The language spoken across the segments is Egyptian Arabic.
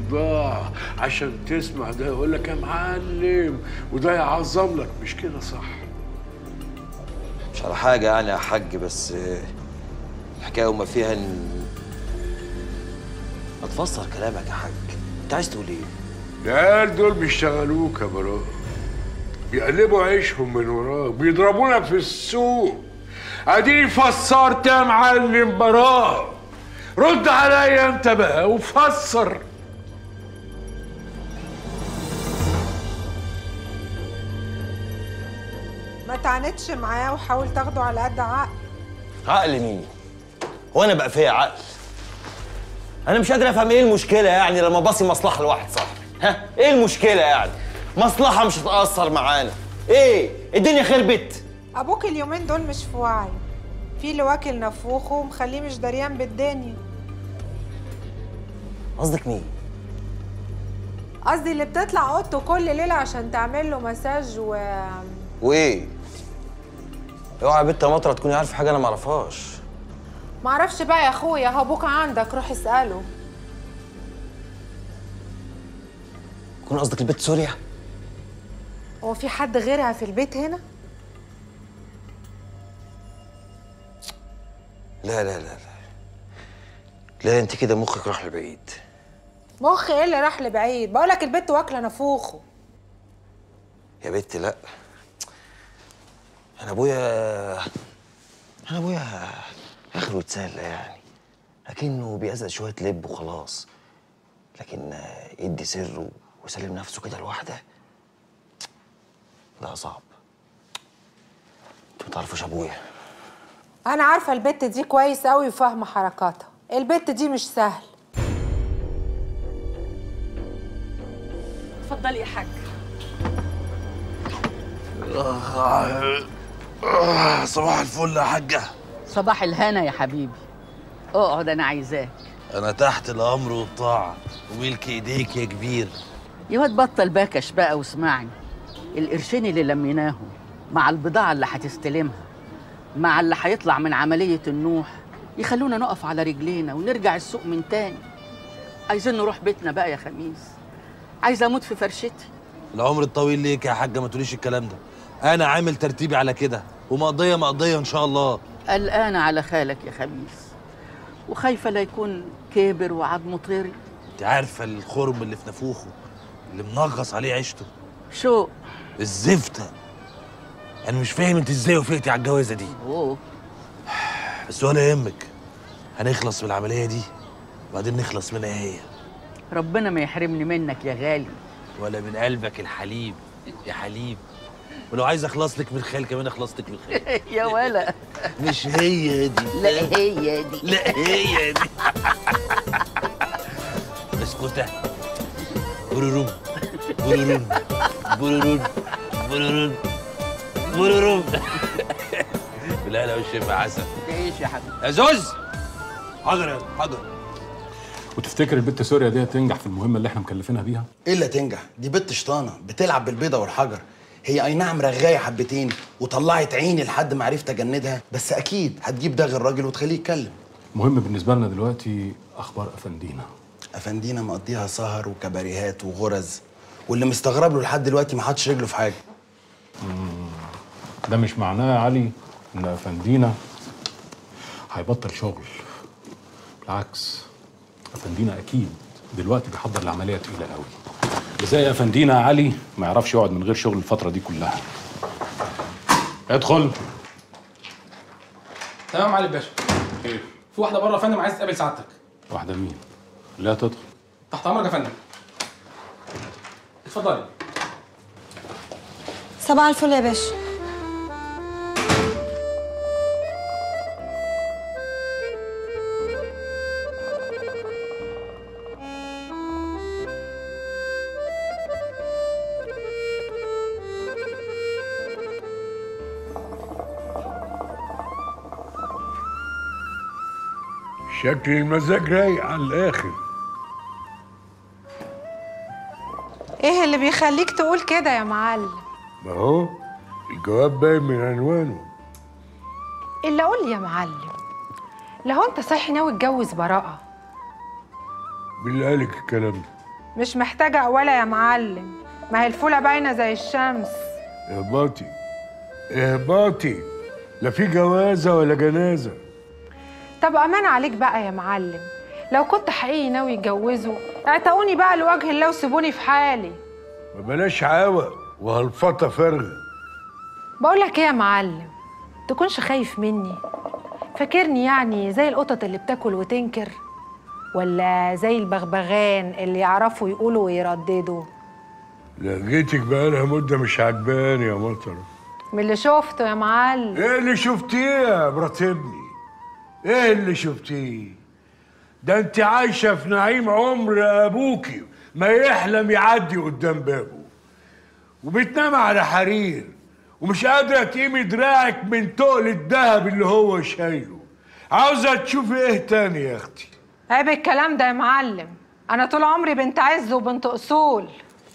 البضاعة عشان تسمع ده يقول لك يا معلم وده يعظم لك مش كده صح مش على حاجة يعني يا حاج بس آه، الحكاية وما فيها ان ما تفسر كلامك يا حاج انت عايز تقول ايه؟ العيال دول بيشتغلوك يا براء بيقلبوا عيشهم من وراك بيضربونا في السوق اديني فسرت يا معلم براء رد عليا انت بقى وفسر ما تعاندش معاه وحاول تاخده على قد عقل عقل مين؟ هو انا بقى فيا عقل؟ انا مش قادر افهم ايه المشكلة يعني لما باصي مصلحة لواحد صاحبي ها؟ ايه المشكلة يعني؟ مصلحة مش هتأثر معانا ايه؟ الدنيا خربت ابوك اليومين دول مش في وعي في اللي واكل نفوخه ومخليه مش دريان بالدنيا قصدك مين؟ قصدي اللي بتطلع اوضته كل ليله عشان تعمل له مساج و وايه؟ اوعى يا بنت يا مطره تكوني عارفه حاجه انا ما اعرفهاش معرفش بقى يا اخويا هو ابوك عندك روح اساله يكون قصدك البنت سوريا؟ هو في حد غيرها في البيت هنا لا لا لا لا لا انت كده مخك راح لبعيد مخ ايه اللي راح لبعيد بقولك البت واكله نفوخه يا بنت لا انا ابويا انا ابويا اخره اتسلى يعني لكنه بيأذى شويه لب وخلاص لكن يدي سره ويسلم نفسه كده لوحده لا صعب انتوا ما تعرفوش ابويا انا عارفه البت دي كويس قوي وفاهمه حركاتها البت دي مش سهل اتفضلي يا حاج صباح الفل يا حاجة صباح الهنا يا حبيبي اقعد انا عايزاك أنا تحت الأمر والطاعة وملك إيديك يا كبير يا واد بطل باكش بقى واسمعني القرشين اللي لميناهم مع البضاعة اللي هتستلمها مع اللي هيطلع من عملية النوح يخلونا نقف على رجلينا ونرجع السوق من تاني عايزين نروح بيتنا بقى يا خميس عايزة أموت في فرشتي العمر الطويل ليك يا حاجة ما تقوليش الكلام ده أنا عامل ترتيبي على كده ومقضية مقضية إن شاء الله قلقانة على خالك يا خميس وخايفة لا يكون كبر وعظمه طري أنت عارفة الخرم اللي في نافوخه اللي منغص عليه عيشته شو الزفتة أنا مش فاهم أنت إزاي وافقتي على الجوازة دي أوه بس ولا يهمك هنخلص من العملية دي وبعدين نخلص منها هي ربنا ما يحرمني منك يا غالي ولا من قلبك الحليب يا حليب ولو عايز اخلص لك من الخيل كمان اخلص لك من الخيل يا ولا مش هي دي لا هي دي لا هي دي اسكتة برورم برورم برورم برورم برورم لا لا والشفا عسل تعيش يا حبيبي يا زوز حاضر يا حاضر وتفتكر البت سوريا دي هتنجح في المهمه اللي احنا مكلفينها بيها الا تنجح دي بنت شطانه بتلعب بالبيضه والحجر هي اي نعم رغايه حبتين وطلعت عيني لحد ما عرفت اجندها بس اكيد هتجيب داغ الراجل وتخليه يتكلم المهم بالنسبه لنا دلوقتي اخبار افندينا افندينا مقضيها سهر وكباريهات وغرز واللي مستغرب له لحد دلوقتي ما حطش رجله في حاجه ده مش معناه يا علي ان افندينا هيبطل شغل بالعكس افندينا اكيد دلوقتي بيحضر لعمليه تقيله قوي ازاي افندينا يا علي ما يعرفش يقعد من غير شغل الفتره دي كلها ادخل تمام علي باشا ايه في واحده بره يا فندم عايز تقابل سعادتك واحده مين لا تدخل تحت امرك يا فندم اتفضلي صباح الفل يا باشا شكل المزاج رايق على الاخر ايه اللي بيخليك تقول كده يا معلم ما هو الجواب باين من عنوانه الا قول لي يا معلم لو انت صحي ناوي تتجوز براءه بالله قالك الكلام ده مش محتاجة ولا يا معلم ما هي الفولة باينة زي الشمس اهبطي اهبطي لا في جوازة ولا جنازة طب أمان عليك بقى يا معلم لو كنت حقيقي ناوي يتجوزوا اعتقوني بقى لوجه الله وسيبوني في حالي ما بلاش عاوة وهلفطة فارغة بقولك ايه يا معلم تكونش خايف مني فاكرني يعني زي القطط اللي بتاكل وتنكر ولا زي البغبغان اللي يعرفوا يقولوا ويرددوا لقيتك بقالها مدة مش عجباني يا مطر من اللي شفته يا معلم ايه اللي شفتيه يا مرات ابني ايه اللي شفتيه ده انت عايشة في نعيم عمر ابوكي ما يحلم يعدي قدام بابه وبتنام على حرير ومش قادرة تقيمي دراعك من تقل الذهب اللي هو شايله عاوزة تشوفي ايه تاني يا اختي عيب الكلام ده يا معلم انا طول عمري بنت عز وبنت اصول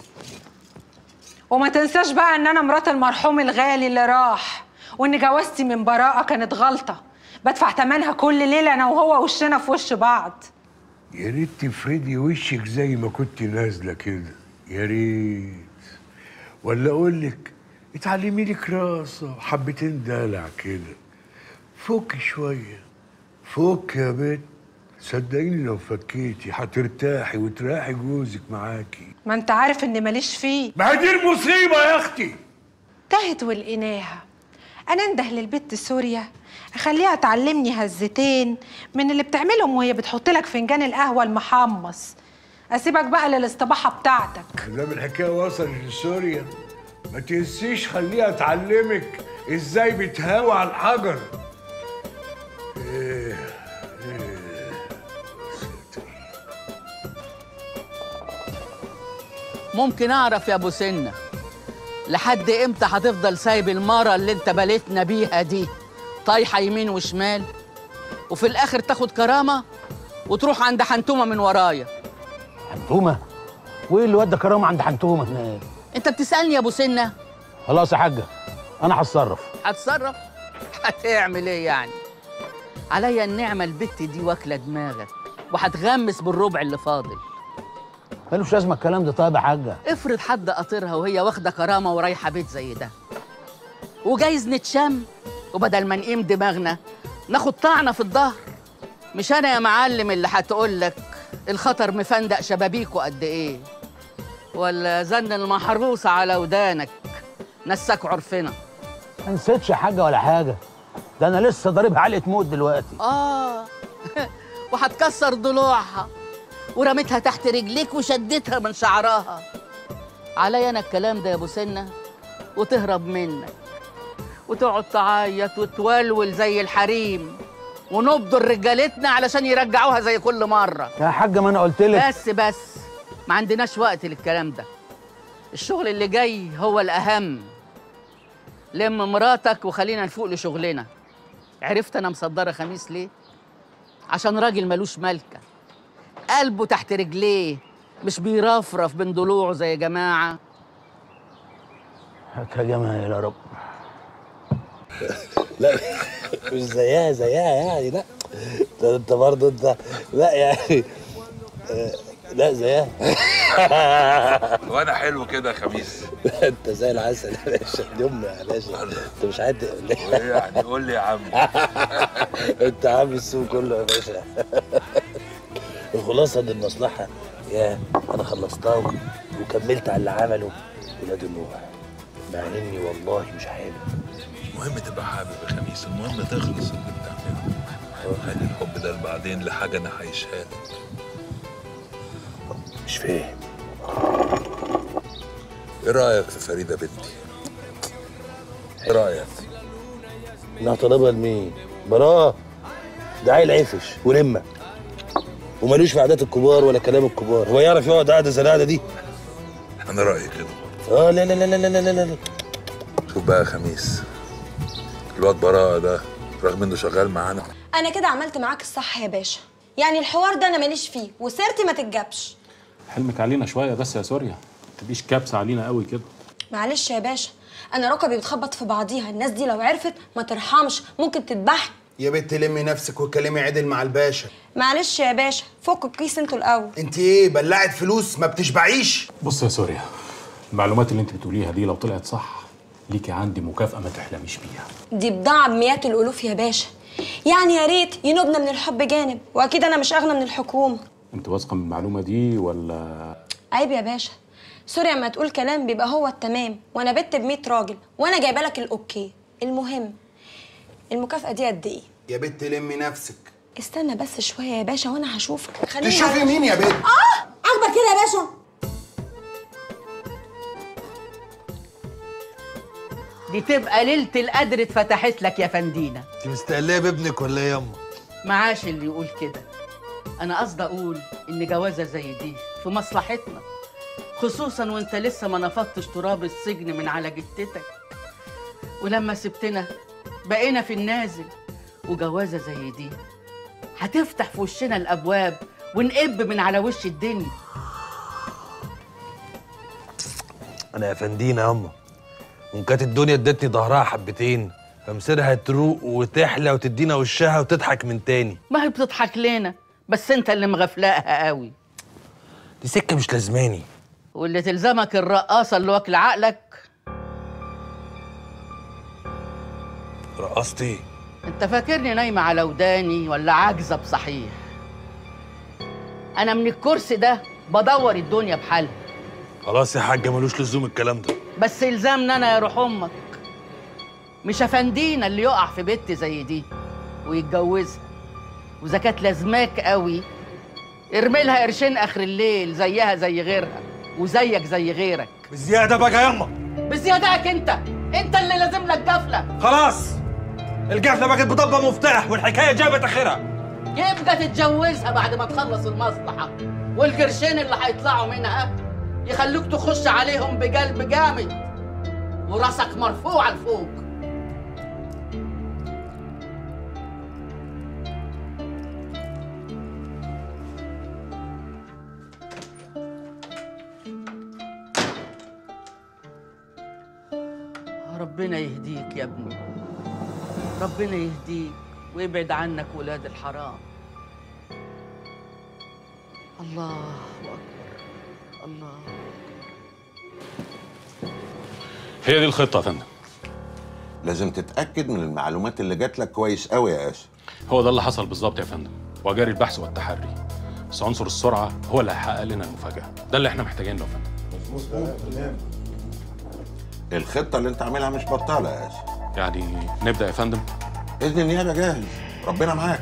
وما تنساش بقى ان انا مرات المرحوم الغالي اللي راح وان جوازتي من براءه كانت غلطه بدفع ثمنها كل ليله انا وهو وشنا في وش بعض يا ريت تفردي وشك زي ما كنت نازله كده يا ريت ولا اقول لك اتعلمي لك راسه حبتين دلع كده فك شويه فك يا بنت صدقيني لو فكيتي هترتاحي وتريحي جوزك معاكي ما انت عارف اني ماليش فيه ما هي دي المصيبه يا اختي تهت ولقيناها انا انده للبت سوريا اخليها تعلمني هزتين من اللي بتعملهم وهي بتحط لك فنجان القهوه المحمص اسيبك بقى للاستباحه بتاعتك دام الحكايه وصلت لسوريا ما تنسيش خليها تعلمك ازاي بتهاوى على الحجر ايه ايه ساتر. ممكن اعرف يا ابو سنه لحد امتى هتفضل سايب المره اللي انت بليتنا بيها دي طايحه يمين وشمال وفي الاخر تاخد كرامه وتروح عند حنتومه من ورايا حنتومه وايه اللي ودى كرامه عند حنتومه هناك انت بتسالني يا ابو سنه خلاص يا حاجه انا هتصرف هتصرف هتعمل ايه يعني عليا النعمه البت دي واكله دماغك وهتغمس بالربع اللي فاضل ملوش لازمه الكلام ده طيب يا حاجه افرض حد قاطرها وهي واخده كرامه ورايحه بيت زي ده وجايز نتشم وبدل ما نقيم دماغنا ناخد طعنه في الظهر مش انا يا معلم اللي هتقول لك الخطر مفندق شبابيكه قد ايه ولا زن المحروسه على ودانك نساك عرفنا ما نسيتش يا حاجه ولا حاجه ده انا لسه ضاربها علقه موت دلوقتي اه وهتكسر ضلوعها ورميتها تحت رجليك وشدتها من شعرها عليا انا الكلام ده يا ابو سنه وتهرب منك وتقعد تعيط وتولول زي الحريم ونبضر رجالتنا علشان يرجعوها زي كل مره يا حاجه ما انا قلت لك بس بس ما عندناش وقت للكلام ده الشغل اللي جاي هو الأهم لم مراتك وخلينا نفوق لشغلنا عرفت أنا مصدرة خميس ليه؟ عشان راجل ملوش ملكة قلبه تحت رجليه مش بيرفرف بين ضلوعه زي جماعة هات يا جمال يا رب لا مش زيها زيها يعني لا ده انت برضه انت لا يعني آه، لا زيها وانا حلو كده يا خميس انت زي العسل يا باشا يوم يا باشا انت مش عاد وايه يعني قول لي يا عم انت عامل السوق كله يا باشا الخلاصه ان المصلحه يا انا خلصتها و- وكملت على اللي عمله ولاد النوح مع اني والله مش حابب المهم تبقى حابب يا خميس المهم تخلص اللي بتعمله خلي الحب ده بعدين لحاجه انا هعيشها لك مش فاهم ايه رايك في فريده بنتي ايه رايك انها طالبها لمين؟ براءة ده عيل عفش ولمة ومالوش في عادات الكبار ولا كلام الكبار هو يعرف يقعد قعده زي القعده دي انا رايي كده اه لا لا لا لا لا لا لا شوف بقى يا خميس الواد براءه ده رغم انه شغال معانا انا كده عملت معاك الصح يا باشا يعني الحوار ده انا ماليش فيه وسيرتي ما تتجابش حلمك علينا شويه بس يا سوريا ما تبقيش كابسه علينا قوي كده معلش يا باشا انا ركبي بتخبط في بعضيها الناس دي لو عرفت ما ترحمش ممكن تذبحني يا بنت لمي نفسك واتكلمي عدل مع الباشا معلش يا باشا فك الكيس انتوا الاول انت ايه بلعت فلوس ما بتشبعيش بص يا سوريا المعلومات اللي انت بتقوليها دي لو طلعت صح ليكي عندي مكافأة ما تحلميش بيها دي بضاعة بمئات الألوف يا باشا يعني يا ريت ينوبنا من الحب جانب وأكيد أنا مش أغنى من الحكومة انت واثقة من المعلومة دي ولا عيب يا باشا سوريا ما تقول كلام بيبقى هو التمام وأنا بت بمية راجل وأنا جايبة لك الأوكي المهم المكافأة دي قد إيه؟ يا بنت لمي نفسك استنى بس شوية يا باشا وأنا هشوفك خليني تشوفي أعرف- مين يا بنت آه عاجبك كده يا باشا دي تبقى ليله القدر اتفتحت لك يا فندينا انت مستقليه بابنك ولا ايه ياما معاش اللي يقول كده انا قصدي اقول ان جوازه زي دي في مصلحتنا خصوصا وانت لسه ما نفضتش تراب السجن من على جتتك ولما سبتنا بقينا في النازل وجوازه زي دي هتفتح في وشنا الابواب ونقب من على وش الدنيا انا يا فندينا ياما وان كانت الدنيا ادتني ظهرها حبتين فمصيرها تروق وتحلى وتدينا وشها وتضحك من تاني ما هي بتضحك لنا بس انت اللي مغفلاها قوي دي سكه مش لازماني واللي تلزمك الرقاصه اللي واكله عقلك رقصتي انت فاكرني نايمه على وداني ولا عاجزه بصحيح انا من الكرسي ده بدور الدنيا بحالها خلاص يا حاجه ملوش لزوم الكلام ده بس الزامنا انا يا روح امك مش افندينا اللي يقع في بنت زي دي ويتجوزها واذا كانت لازماك قوي ارمي لها قرشين اخر الليل زيها زي غيرها وزيك زي غيرك بزياده بقى ياما بزيادتك انت انت اللي لازم لك جفله خلاص القفله بقت بضبه مفتاح والحكايه جابت اخرها يبقى تتجوزها بعد ما تخلص المصلحة والقرشين اللي هيطلعوا منها يخلوك تخش عليهم بقلب جامد وراسك مرفوع لفوق ربنا يهديك يا ابني ربنا يهديك ويبعد عنك ولاد الحرام الله أكبر الله هي دي الخطة يا فندم لازم تتاكد من المعلومات اللي جات لك كويس قوي يا اسف هو ده اللي حصل بالظبط يا فندم وجاري البحث والتحري بس عنصر السرعة هو اللي هيحقق لنا المفاجأة ده اللي احنا محتاجينه يا فندم الخطه اللي انت عاملها مش بطاله يا اسف يعني نبدأ يا فندم اذن النيابه جاهز ربنا معاك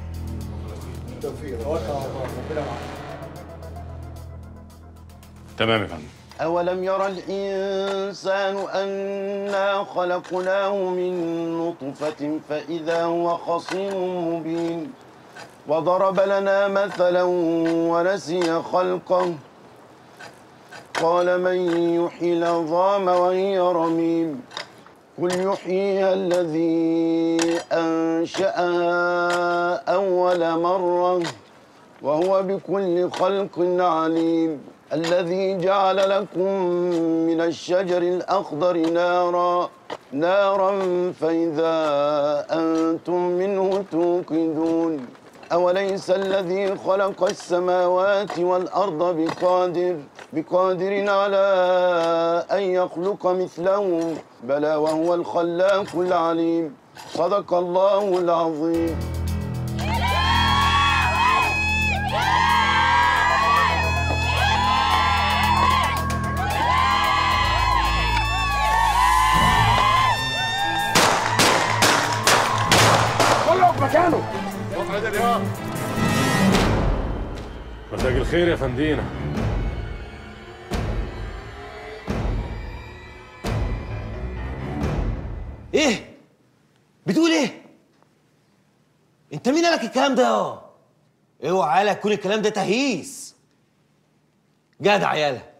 تمام يا فندم أولم يرى الإنسان أنا خلقناه من نطفة فإذا هو خصيم مبين وضرب لنا مثلا ونسي خلقه قال من يحيي العظام وهي رميم قل يحييها الذي أنشأها أول مرة وهو بكل خلق عليم الذي جعل لكم من الشجر الأخضر نارا نارا فإذا أنتم منه توقدون أوليس الذي خلق السماوات والأرض بقادر بقادر على أن يخلق مثلهم بلى وهو الخلاق العليم صدق الله العظيم كله في مكانه مساء الخير يا فندينا ايه بتقول ايه انت مين قالك الكلام ده يا اوعى يالا يكون الكلام ده تهييس جدع يالا